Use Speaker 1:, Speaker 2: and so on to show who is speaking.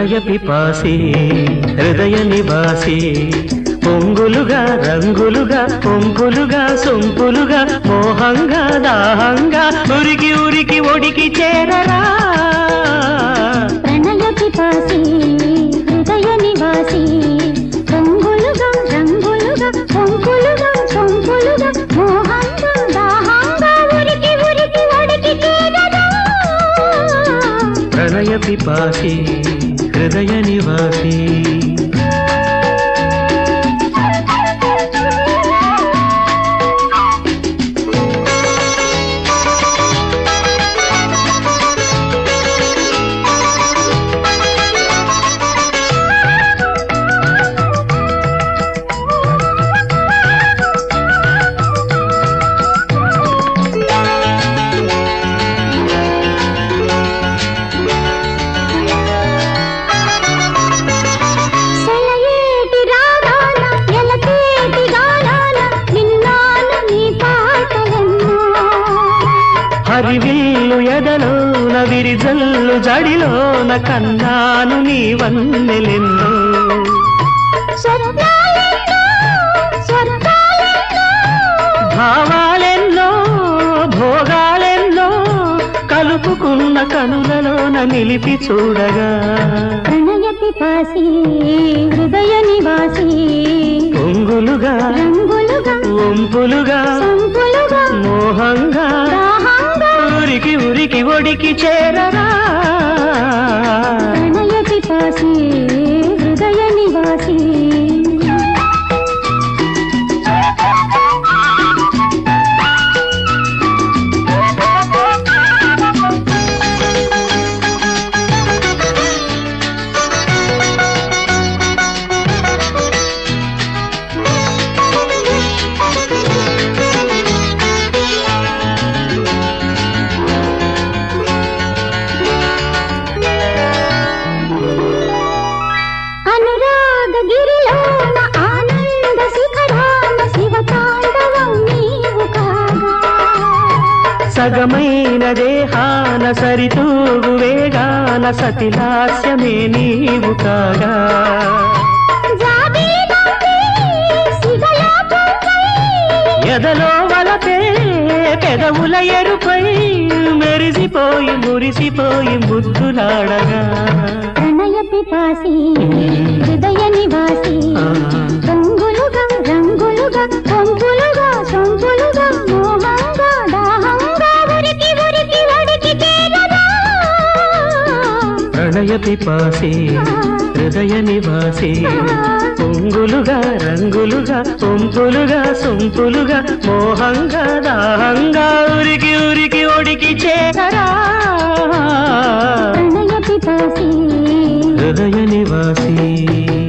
Speaker 1: ప్రణయ పిపాసి హృదయ నివాసి పొంగులుగా రంగులుగా పొంపులుగా సొంపులుగా మోహంగా దాహంగా ఉరికి ఉరికి ఒడికి చేరరా
Speaker 2: ప్రణయ పిపాసి హృదయ నివాసి పొంగులుగా రంగులుగా పొంగులుగా సొంపులుగా మోహంగా దాహంగా ఉరికి ఉరికి ఒడికి చేరరా
Speaker 1: ప్రణయ పిపాసి హృదయ నివాసి
Speaker 2: సెలయేటి రాగాన ఎలకేటి గానాన విన్నాను నీ పాటలెన్నో
Speaker 1: హరివిల్లు ఎదలోన విరిజల్లు జడిలోన కన్నాను నీ వన్నెలెన్నో
Speaker 2: స్వర్గాలెన్నో స్వర్గాలెన్నో
Speaker 1: భావాలెన్నో భోగాలెన్నో కలుపుకున్న కనులలోన నిలిపి చూడగా
Speaker 2: ప్రణయ పిపాసి హృదయ నివాసి
Speaker 1: పొంగులుగా
Speaker 2: రంగులుగా
Speaker 1: ఒంపులుగా
Speaker 2: సంపులుగా
Speaker 1: మోహంగా
Speaker 2: దాహంగా
Speaker 1: ఉరికి ఉరికి ఒడికి చేరరా
Speaker 2: ప్రణయ పిపాసి హృదయ నివాసి అనురాగ గిరిలోన ఆనంద శిఖరాన శివ తాండవం నీవు కాగా
Speaker 1: సగమైన దేహాన సరితూగు వేగాన సతిలాస్యమే నీవు కాగా
Speaker 2: జాబిలి నంది సిగలో పొంగై
Speaker 1: ఎదలో వలపే పెదవుల ఎరుపై మెరిసిపోయి మురిసిపోయి ముద్దులాడగా
Speaker 2: ప్రణయ పిపాసి హృదయ నివాసి
Speaker 1: ఆ,
Speaker 2: రంగులుగా రంగులుగా పొంపులుగా సొంపులుగా మోహంగా దాహంగా ఉరికి ఉరికి ఒడికి చేరరా
Speaker 1: ప్రణయ పిపాసి హృదయ నివాసి పొంగులుగా రంగులుగా పొంపులుగా సొంపులుగా మోహంగా దాహంగా ఉరికి ఉరికి ఒడికి చేరరా
Speaker 2: ప్రణయ పిపాసి
Speaker 1: హృదయ నివాసి